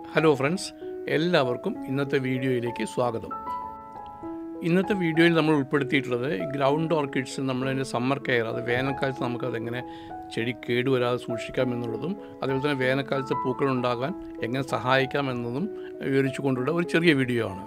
hello friends എല്ലാവർക്കും ഇന്നത്തെ വീഡിയോയിലേക്ക് സ്വാഗതം ഇന്നത്തെ വീഡിയോയിൽ നമ്മൾ ഉൾപ്പെടുത്തിയിട്ടുള്ളത് ഗ്രൗണ്ട് ഓർക്കിഡ്സ് നമ്മളതിൻ്റെ സമ്മർ കെയർ അത് വേനൽക്കാലത്ത് നമുക്കതെങ്ങനെ ചെടി കേടുവരാതെ സൂക്ഷിക്കാം എന്നുള്ളതും അതുപോലെ തന്നെ വേനൽക്കാലത്ത് പൂക്കൾ ഉണ്ടാകാൻ എങ്ങനെ സഹായിക്കാം എന്നതും വിവരിച്ചു കൊണ്ടുള്ള ഒരു ചെറിയ വീഡിയോ ആണ്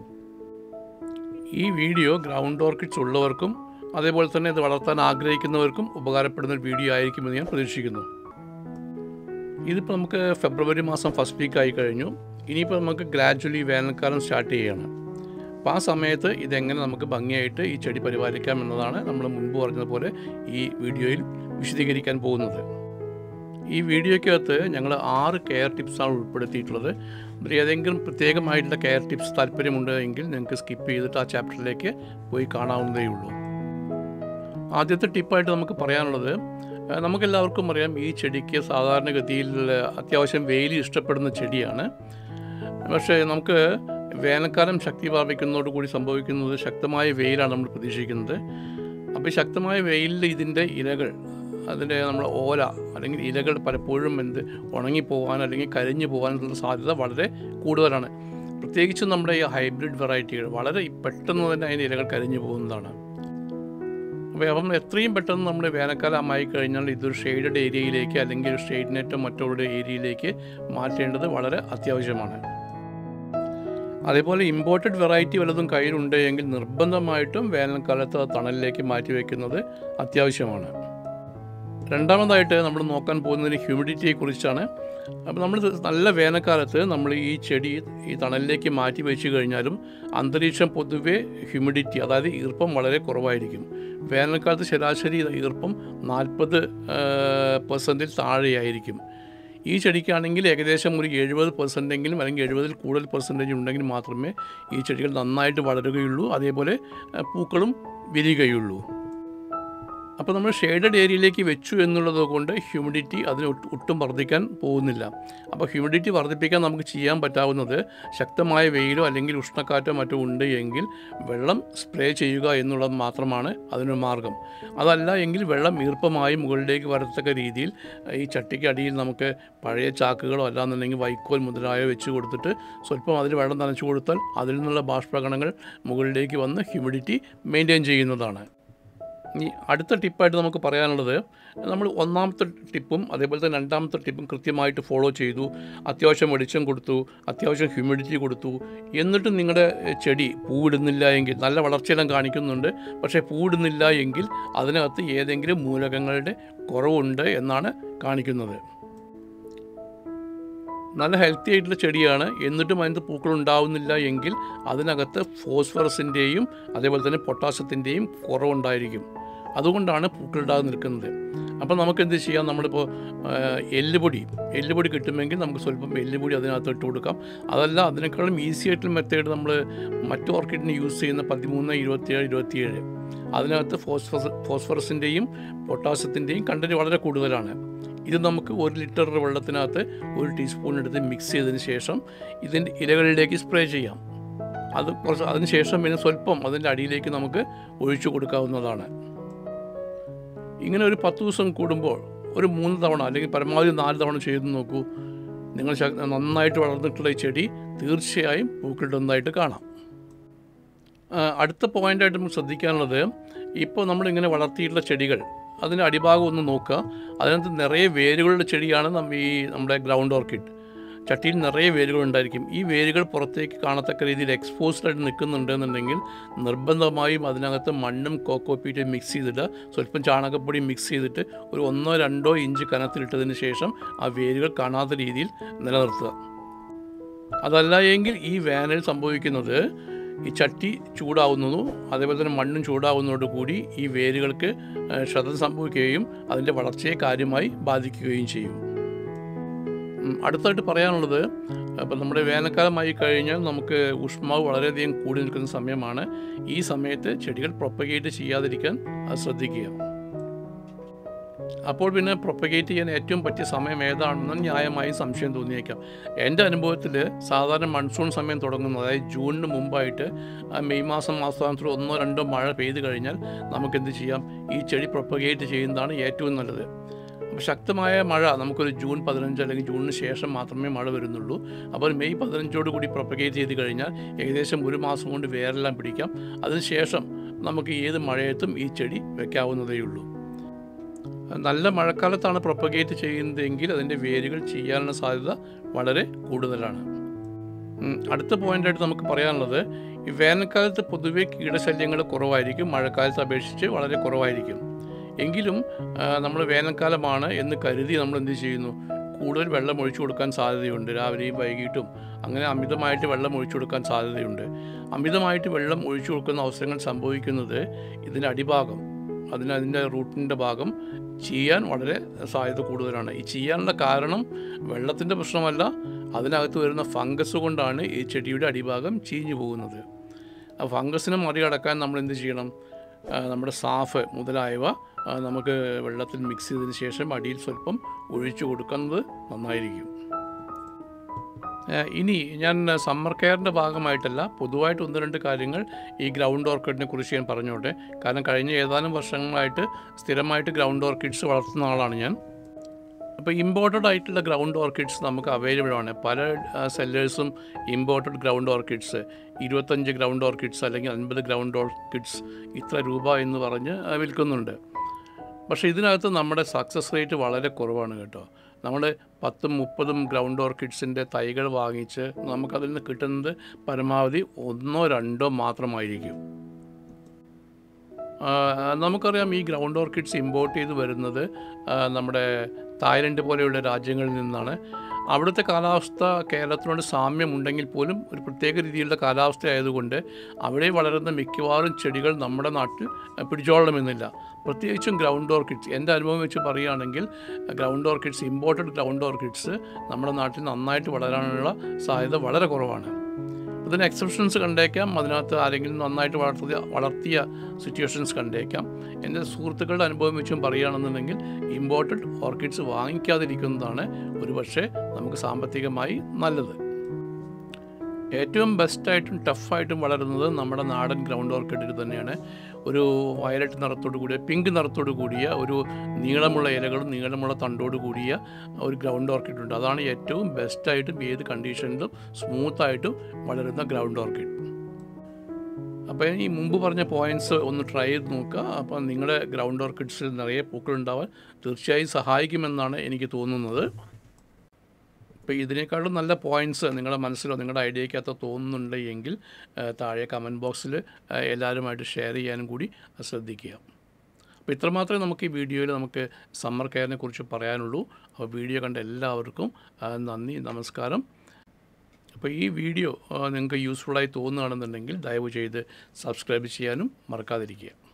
ഈ വീഡിയോ ഗ്രൗണ്ട് ഓർക്കിഡ്സ് ഉള്ളവർക്കും അതേപോലെ തന്നെ ഇത് വളർത്താൻ ആഗ്രഹിക്കുന്നവർക്കും ഉപകാരപ്പെടുന്ന ഒരു വീഡിയോ ആയിരിക്കുമെന്ന് ഞാൻ പ്രതീക്ഷിക്കുന്നു ഇതിപ്പോൾ നമുക്ക് ഫെബ്രുവരി മാസം ഫസ്റ്റ് വീക്ക് ആയി കഴിഞ്ഞു ഇനിയിപ്പോൾ നമുക്ക് ഗ്രാജ്വലി വേനൽക്കാലം സ്റ്റാർട്ട് ചെയ്യുകയാണ് അപ്പോൾ ആ സമയത്ത് ഇതെങ്ങനെ നമുക്ക് ഭംഗിയായിട്ട് ഈ ചെടി പരിപാലിക്കാം എന്നതാണ് നമ്മൾ മുൻപ് പറഞ്ഞതുപോലെ ഈ വീഡിയോയിൽ വിശദീകരിക്കാൻ പോകുന്നത് ഈ വീഡിയോയ്ക്കകത്ത് ഞങ്ങൾ ആറ് കെയർ ടിപ്സാണ് ഉൾപ്പെടുത്തിയിട്ടുള്ളത് ഇതിൽ ഏതെങ്കിലും പ്രത്യേകമായിട്ടുള്ള കെയർ ടിപ്സ് താല്പര്യമുണ്ട് എങ്കിൽ നിങ്ങൾക്ക് സ്കിപ്പ് ചെയ്തിട്ട് ആ ചാപ്റ്ററിലേക്ക് പോയി കാണാവുന്നതേ ഉള്ളൂ ആദ്യത്തെ ടിപ്പായിട്ട് നമുക്ക് പറയാനുള്ളത് ഏഹ് നമുക്കെല്ലാവർക്കും അറിയാം ഈ ചെടിക്ക് സാധാരണഗതിയിൽ അത്യാവശ്യം വെയിൽ ഇഷ്ടപ്പെടുന്ന ചെടിയാണ് പക്ഷേ നമുക്ക് വേനൽക്കാലം ശക്തി പ്രാപിക്കുന്നതോടുകൂടി സംഭവിക്കുന്നത് ശക്തമായ വെയിലാണ് നമ്മൾ പ്രതീക്ഷിക്കുന്നത് അപ്പോൾ ഈ ശക്തമായ വെയിലിൽ ഇതിൻ്റെ ഇലകൾ അതിൻ്റെ നമ്മുടെ ഓല അല്ലെങ്കിൽ ഇലകൾ പലപ്പോഴും എന്ത് ഉണങ്ങിപ്പോകാൻ അല്ലെങ്കിൽ കരിഞ്ഞു പോകാനുള്ള സാധ്യത വളരെ കൂടുതലാണ് പ്രത്യേകിച്ചും നമ്മുടെ ഈ ഹൈബ്രിഡ് വെറൈറ്റികൾ വളരെ പെട്ടെന്ന് തന്നെ അതിൻ്റെ ഇലകൾ കരിഞ്ഞു പോകുന്നതാണ് അപ്പോൾ അപ്പം എത്രയും പെട്ടെന്ന് നമ്മുടെ വേനൽക്കാലമായി കഴിഞ്ഞാൽ ഇതൊരു ഷെയ്ഡഡ് ഏരിയയിലേക്ക് അല്ലെങ്കിൽ ഒരു ഷെയ്ഡ് നെറ്റോ മറ്റുള്ള ഏരിയയിലേക്ക് മാറ്റേണ്ടത് വളരെ അത്യാവശ്യമാണ് അതേപോലെ ഇമ്പോർട്ടഡ് വെറൈറ്റി വല്ലതും കയ്യിലുണ്ട് എങ്കിൽ നിർബന്ധമായിട്ടും വേനൽക്കാലത്ത് അത് തണലിലേക്ക് മാറ്റി വയ്ക്കുന്നത് അത്യാവശ്യമാണ് രണ്ടാമതായിട്ട് നമ്മൾ നോക്കാൻ പോകുന്നതിന് ഹ്യൂമിഡിറ്റിയെ കുറിച്ചാണ് അപ്പോൾ നമ്മൾ ഇത് നല്ല വേനൽക്കാലത്ത് നമ്മൾ ഈ ചെടി ഈ തണലിലേക്ക് മാറ്റി വെച്ച് കഴിഞ്ഞാലും അന്തരീക്ഷം പൊതുവേ ഹ്യൂമിഡിറ്റി അതായത് ഈർപ്പം വളരെ കുറവായിരിക്കും വേനൽക്കാലത്ത് ശരാശരി ഈർപ്പം നാൽപ്പത് പെർസെൻറ്റിൽ താഴെയായിരിക്കും ഈ ചെടിക്കാണെങ്കിൽ ഏകദേശം ഒരു എഴുപത് പെർസെൻറ്റെങ്കിലും അല്ലെങ്കിൽ എഴുപതിൽ കൂടുതൽ പെർസെൻറ്റേജ് ഉണ്ടെങ്കിൽ മാത്രമേ ഈ ചെടികൾ നന്നായിട്ട് വളരുകയുള്ളൂ അതേപോലെ ആ, പൂക്കളും വിരിയുകയുള്ളൂ അപ്പോൾ നമ്മൾ ഷെയ്ഡഡ് ഏരിയയിലേക്ക് വെച്ചു എന്നുള്ളത് കൊണ്ട് ഹ്യൂമിഡിറ്റി അതിന് ഒട്ട് ഒട്ടും വർദ്ധിക്കാൻ പോകുന്നില്ല അപ്പോൾ ഹ്യൂമിഡിറ്റി വർദ്ധിപ്പിക്കാൻ നമുക്ക് ചെയ്യാൻ പറ്റാവുന്നത് ശക്തമായ വെയിലോ അല്ലെങ്കിൽ ഉഷ്ണക്കാറ്റോ മറ്റോ ഉണ്ട് എങ്കിൽ വെള്ളം സ്പ്രേ ചെയ്യുക എന്നുള്ളത് മാത്രമാണ് അതിനൊരു മാർഗം അതല്ല എങ്കിൽ വെള്ളം ഈർപ്പമായി മുകളിലേക്ക് വരത്തക്ക രീതിയിൽ ഈ ചട്ടിക്ക് അടിയിൽ നമുക്ക് പഴയ ചാക്കുകളോ അല്ലാന്നുണ്ടെങ്കിൽ വൈക്കോൽ മുതലായോ വെച്ച് കൊടുത്തിട്ട് സ്വല്പം അതിൽ വെള്ളം നനച്ചു കൊടുത്താൽ അതിൽ നിന്നുള്ള ബാഷ്പകണങ്ങൾ മുകളിലേക്ക് വന്ന് ഹ്യൂമിഡിറ്റി മെയിൻറ്റെയിൻ ചെയ്യുന്നതാണ് ഇനി അടുത്ത ടിപ്പായിട്ട് നമുക്ക് പറയാനുള്ളത് നമ്മൾ ഒന്നാമത്തെ ടിപ്പും അതേപോലെ തന്നെ രണ്ടാമത്തെ ടിപ്പും കൃത്യമായിട്ട് ഫോളോ ചെയ്തു അത്യാവശ്യം വെളിച്ചം കൊടുത്തു അത്യാവശ്യം ഹ്യൂമിഡിറ്റി കൊടുത്തു എന്നിട്ടും നിങ്ങളുടെ ചെടി പൂവിടുന്നില്ല എങ്കിൽ നല്ല വളർച്ചയെല്ലാം കാണിക്കുന്നുണ്ട് പക്ഷേ പൂവിടുന്നില്ല എങ്കിൽ അതിനകത്ത് ഏതെങ്കിലും മൂലകങ്ങളുടെ കുറവുണ്ട് എന്നാണ് കാണിക്കുന്നത് നല്ല ഹെൽത്തി ആയിട്ടുള്ള ചെടിയാണ് എന്നിട്ടും അതിനകത്ത് പൂക്കൾ ഉണ്ടാവുന്നില്ല എങ്കിൽ അതിനകത്ത് ഫോസ്ഫറസിൻ്റെയും അതേപോലെ തന്നെ പൊട്ടാസ്യത്തിൻ്റെയും കുറവുണ്ടായിരിക്കും അതുകൊണ്ടാണ് പൂക്കളുണ്ടാകാതെ നിൽക്കുന്നത് അപ്പോൾ നമുക്ക് എന്ത് ചെയ്യാം നമ്മളിപ്പോൾ ആ, എല്ലുപൊടി എല്ലുപൊടി കിട്ടുമെങ്കിൽ നമുക്ക് സ്വല്പം എല്ലുപൊടി അതിനകത്ത് ഇട്ട് കൊടുക്കാം അതല്ല അതിനേക്കാളും ഈസി ആയിട്ടുള്ള മെത്തേഡ് നമ്മൾ മറ്റു ഓർക്കിഡിന് യൂസ് ചെയ്യുന്ന പതിമൂന്ന് ഇരുപത്തിയേഴ് ഇരുപത്തിയേഴ് അതിനകത്ത് ഫോസ്ഫറസ് ഫോസ്ഫറസിൻ്റെയും പൊട്ടാസ്യത്തിൻ്റെയും കണ്ടൻറ്റ് വളരെ കൂടുതലാണ് ഇത് നമുക്ക് ഒരു ലിറ്റർ വെള്ളത്തിനകത്ത് ഒരു ടീസ്പൂൺ എടുത്ത് മിക്സ് ചെയ്തതിന് ശേഷം ഇതിൻ്റെ ഇലകളിലേക്ക് സ്പ്രേ ചെയ്യാം അത് കുറച്ച് അതിന് ശേഷം പിന്നെ സ്വല്പം അതിൻ്റെ അടിയിലേക്ക് നമുക്ക് ഒഴിച്ചു കൊടുക്കാവുന്നതാണ് ഇങ്ങനെ ഒരു പത്ത് ദിവസം കൂടുമ്പോൾ ഒരു മൂന്ന് തവണ അല്ലെങ്കിൽ പരമാവധി നാല് തവണ ചെയ്ത് നോക്കൂ നിങ്ങൾ ശ- നന്നായിട്ട് വളർന്നിട്ടുള്ള ഈ ചെടി തീർച്ചയായും പൂക്കളിടുന്നതായിട്ട് കാണാം ആ, അടുത്ത പോയിൻ്റായിട്ട് നമുക്ക് ശ്രദ്ധിക്കാനുള്ളത് ഇപ്പോൾ നമ്മളിങ്ങനെ വളർത്തിയിട്ടുള്ള ചെടികൾ അതിൻ്റെ അടിഭാഗം ഒന്ന് നോക്കുക അതിനകത്ത് നിറയെ വേരുകളുടെ ചെടിയാണ് നമ്മ ഈ നമ്മുടെ ഗ്രൗണ്ട് ഓർക്കിഡ് ചട്ടിയിൽ നിറയെ വേരുകൾ ഉണ്ടായിരിക്കും ഈ വേരുകൾ പുറത്തേക്ക് കാണത്തക്ക രീതിയിൽ എക്സ്പോസ്ഡ് ആയിട്ട് നിൽക്കുന്നുണ്ടെന്നുണ്ടെങ്കിൽ നിർബന്ധമായും അതിനകത്ത് മണ്ണും കോക്കോപ്പീറ്റും മിക്സ് ചെയ്തിട്ട് സ്വല്പം ചാണകപ്പൊടി മിക്സ് ചെയ്തിട്ട് ഒരു ഒന്നോ രണ്ടോ ഇഞ്ച് കനത്തിലിട്ടതിന് ശേഷം ആ വേരുകൾ കാണാത്ത രീതിയിൽ നിലനിർത്തുക അതല്ല എങ്കിൽ ഈ വേനൽ സംഭവിക്കുന്നത് ഈ ചട്ടി ചൂടാവുന്നതും അതേപോലെ തന്നെ മണ്ണും ചൂടാവുന്നതോടു കൂടി ഈ വേരുകൾക്ക് ആ, ക്ഷതം സംഭവിക്കുകയും അതിൻ്റെ വളർച്ചയെ കാര്യമായി ബാധിക്കുകയും ചെയ്യും ഉം, അടുത്തായിട്ട് പറയാനുള്ളത് അപ്പം നമ്മുടെ വേനൽക്കാലമായി കഴിഞ്ഞാൽ നമുക്ക് ഊഷ്മാവ് വളരെയധികം കൂടി നിൽക്കുന്ന സമയമാണ് ഈ സമയത്ത് ചെടികൾ പ്രൊപ്പഗേറ്റ് ചെയ്യാതിരിക്കാൻ അത് ശ്രദ്ധിക്കുക അപ്പോൾ പിന്നെ പ്രൊപ്പഗേറ്റ് ചെയ്യാൻ ഏറ്റവും പറ്റിയ സമയം ഏതാണെന്ന് ന്യായമായും സംശയം തോന്നിയേക്കാം എൻ്റെ അനുഭവത്തിൽ സാധാരണ മൺസൂൺ സമയം തുടങ്ങുന്നത് അതായത് ജൂണിന് മുമ്പായിട്ട് ആ മെയ് മാസം മാസാന്തരം ഒന്നോ രണ്ടോ മഴ പെയ്ത് കഴിഞ്ഞാൽ നമുക്കെന്ത് ചെയ്യാം ഈ ചെടി പ്രൊപ്പഗേറ്റ് ചെയ്യുന്നതാണ് ഏറ്റവും നല്ലത് അപ്പോൾ ശക്തമായ മഴ നമുക്കൊരു ജൂൺ പതിനഞ്ച് അല്ലെങ്കിൽ ജൂണിന് ശേഷം മാത്രമേ മഴ വരുന്നുള്ളൂ അപ്പോൾ മെയ് പതിനഞ്ചോട് കൂടി പ്രൊപ്പഗേറ്റ് ചെയ്ത് കഴിഞ്ഞാൽ ഏകദേശം ഒരു മാസം കൊണ്ട് വേരെല്ലാം പിടിക്കാം അതിനുശേഷം നമുക്ക് ഏത് മഴയത്തും ഈ ചെടി വെക്കാവുന്നതേ ഉള്ളൂ നല്ല മഴക്കാലത്താണ് പ്രൊപ്പഗേറ്റ് ചെയ്യുന്നതെങ്കിൽ അതിൻ്റെ വേരുകൾ ചെയ്യാനുള്ള സാധ്യത വളരെ കൂടുതലാണ് ഉം, അടുത്ത പോയിൻ്റായിട്ട് നമുക്ക് പറയാനുള്ളത് ഈ വേനൽക്കാലത്ത് പൊതുവേ കീടശല്യങ്ങൾ കുറവായിരിക്കും മഴക്കാലത്ത് അപേക്ഷിച്ച് വളരെ കുറവായിരിക്കും എങ്കിലും നമ്മൾ വേനൽക്കാലമാണ് എന്ന് കരുതി നമ്മൾ എന്ത് ചെയ്യുന്നു കൂടുതൽ വെള്ളം ഒഴിച്ചു കൊടുക്കാൻ സാധ്യതയുണ്ട് രാവിലെയും വൈകിട്ടും അങ്ങനെ അമിതമായിട്ട് വെള്ളം ഒഴിച്ചു കൊടുക്കാൻ സാധ്യതയുണ്ട് അമിതമായിട്ട് വെള്ളം ഒഴിച്ചു കൊടുക്കുന്ന അവസരങ്ങൾ സംഭവിക്കുന്നത് ഇതിൻ്റെ അടിഭാഗം അതിന് അതിൻ്റെ റൂട്ടിൻ്റെ ഭാഗം ചെയ്യാൻ വളരെ സാധ്യത കൂടുതലാണ് ഈ ചെയ്യാനുള്ള കാരണം വെള്ളത്തിൻ്റെ പ്രശ്നമല്ല അതിനകത്ത് വരുന്ന ഫംഗസ് കൊണ്ടാണ് ഈ ചെടിയുടെ അടിഭാഗം ചീഞ്ഞു പോകുന്നത് ആ ഫംഗസിനെ മറികടക്കാൻ നമ്മൾ എന്ത് ചെയ്യണം ആ, നമ്മുടെ സാഫ് മുതലായവ ആ, നമുക്ക് വെള്ളത്തിൽ മിക്സ് ചെയ്തതിന് ശേഷം അടിയിൽ സ്വല്പം ഒഴിച്ചു കൊടുക്കുന്നത് നന്നായിരിക്കും ആ, ഇനി ഞാൻ സമ്മർ കെയറിൻ്റെ ഭാഗമായിട്ടല്ല പൊതുവായിട്ട് ഒന്ന് രണ്ട് കാര്യങ്ങൾ ഈ ഗ്രൗണ്ട് ഓർക്കിഡിനെ കുറിച്ച് ഞാൻ പറഞ്ഞോട്ടെ കാരണം കഴിഞ്ഞ ഏതാനും വർഷങ്ങളായിട്ട് സ്ഥിരമായിട്ട് ഗ്രൗണ്ട് ഓർക്കിഡ്സ് വളർത്തുന്ന ആളാണ് ഞാൻ അപ്പോൾ ഇമ്പോർട്ടഡ് ആയിട്ടുള്ള ഗ്രൗണ്ട് ഓർക്കിഡ്സ് നമുക്ക് അവൈലബിൾ ആണ് പല സെല്ലേഴ്സും ഇമ്പോർട്ടഡ് ഗ്രൗണ്ട് ഓർക്കിഡ്സ് ഇരുപത്തഞ്ച് ഗ്രൗണ്ട് ഓർക്കിഡ്സ് അല്ലെങ്കിൽ അൻപത് ഗ്രൗണ്ട് ഓർക്കിഡ്സ് ഇത്ര രൂപ എന്ന് പറഞ്ഞ് ആ, വിൽക്കുന്നുണ്ട് പക്ഷേ ഇതിനകത്ത് നമ്മുടെ സക്സസ് റേറ്റ് വളരെ കുറവാണ് കേട്ടോ നമ്മൾ പത്തും മുപ്പതും ഗ്രൗണ്ട് ഓർക്കിഡ്സിൻ്റെ തൈകൾ വാങ്ങിച്ച് നമുക്കതിൽ നിന്ന് കിട്ടുന്നത് പരമാവധി ഒന്നോ രണ്ടോ മാത്രമായിരിക്കും ആ, നമുക്കറിയാം ഈ ഗ്രൗണ്ട് ഓർക്കിഡ്സ് ഇമ്പോർട്ട് ചെയ്ത് വരുന്നത് ആ, നമ്മുടെ തായ്ലൻഡ് പോലെയുള്ള രാജ്യങ്ങളിൽ നിന്നാണ് അവിടുത്തെ കാലാവസ്ഥ കേരളത്തിനോട് സാമ്യമുണ്ടെങ്കിൽ പോലും ഒരു പ്രത്യേക രീതിയിലുള്ള കാലാവസ്ഥ ആയതുകൊണ്ട് അവിടെ വളരുന്ന മിക്കവാറും ചെടികൾ നമ്മുടെ നാട്ടിൽ ആ, പിടിച്ചോളണമെന്നില്ല പ്രത്യേകിച്ചും ഗ്രൗണ്ട് ഓർക്കിഡ്സ് എൻ്റെ അനുഭവം വെച്ച് പറയുകയാണെങ്കിൽ ground orchids imported ground orchids നമ്മുടെ നാട്ടിൽ നന്നായിട്ട് വളരാനുള്ള സാധ്യത വളരെ കുറവാണ് ഇതിന് എക്സെപ്ഷൻസ് കണ്ടേക്കാം അതിനകത്ത് ആരെങ്കിലും നന്നായിട്ട് വളർത്തിയ വളർത്തിയ സിറ്റുവേഷൻസ് കണ്ടേക്കാം എൻ്റെ സുഹൃത്തുക്കളുടെ അനുഭവം വെച്ചും പറയുകയാണെന്നുണ്ടെങ്കിൽ ഇമ്പോർട്ടഡ് ഓർക്കിഡ്സ് വാങ്ങിക്കാതിരിക്കുന്നതാണ് ഒരു പക്ഷേ നമുക്ക് സാമ്പത്തികമായി നല്ലത് ഏറ്റവും ബെസ്റ്റായിട്ടും ടഫായിട്ടും വളരുന്നത് നമ്മുടെ നാടൻ ഗ്രൗണ്ട് ഓർക്കിഡിൽ തന്നെയാണ് ഒരു വയലറ്റ് നിറത്തോടു കൂടിയ പിങ്ക് നിറത്തോടു കൂടിയ ഒരു നീളമുള്ള ഇലകളും നീളമുള്ള തണ്ടോട് കൂടിയ ഒരു ഗ്രൗണ്ട് ഓർക്കിഡ് ഉണ്ട് അതാണ് ഏറ്റവും ബെസ്റ്റായിട്ടും ഏത് കണ്ടീഷനിലും സ്മൂത്തായിട്ടും വളരുന്ന ഗ്രൗണ്ട് ഓർക്കിഡ് അപ്പോൾ ഈ മുമ്പ് പറഞ്ഞ പോയിൻറ്റ്സ് ഒന്ന് ട്രൈ ചെയ്ത് നോക്കുക അപ്പോൾ നിങ്ങളുടെ ഗ്രൗണ്ട് ഓർക്കിഡ്സിൽ നിറയെ പൂക്കളുണ്ടാവാൻ തീർച്ചയായും സഹായിക്കുമെന്നാണ് എനിക്ക് തോന്നുന്നത് ഇപ്പോൾ ഇതിനേക്കാളും നല്ല പോയിൻറ്റ്സ് നിങ്ങളുടെ മനസ്സിലോ നിങ്ങളുടെ ഐഡിയക്കകത്തോ തോന്നുന്നുണ്ട് എങ്കിൽ ആ, താഴെ കമൻറ്റ് ബോക്സിൽ എല്ലാവരുമായിട്ട് ഷെയർ ചെയ്യാനും കൂടി ശ്രദ്ധിക്കുക അപ്പോൾ ഇത്രമാത്രമേ നമുക്ക് ഈ വീഡിയോയിൽ നമുക്ക് സമ്മർ കെയറിനെ കുറിച്ച് പറയാനുള്ളൂ അപ്പോൾ വീഡിയോ കണ്ട എല്ലാവർക്കും ആ, നന്ദി നമസ്കാരം അപ്പോൾ ഈ വീഡിയോ ആ, നിങ്ങൾക്ക് യൂസ്ഫുള്ളായി തോന്നുകയാണെന്നുണ്ടെങ്കിൽ ദയവ് ചെയ്ത് സബ്സ്ക്രൈബ് ചെയ്യാനും മറക്കാതിരിക്കുക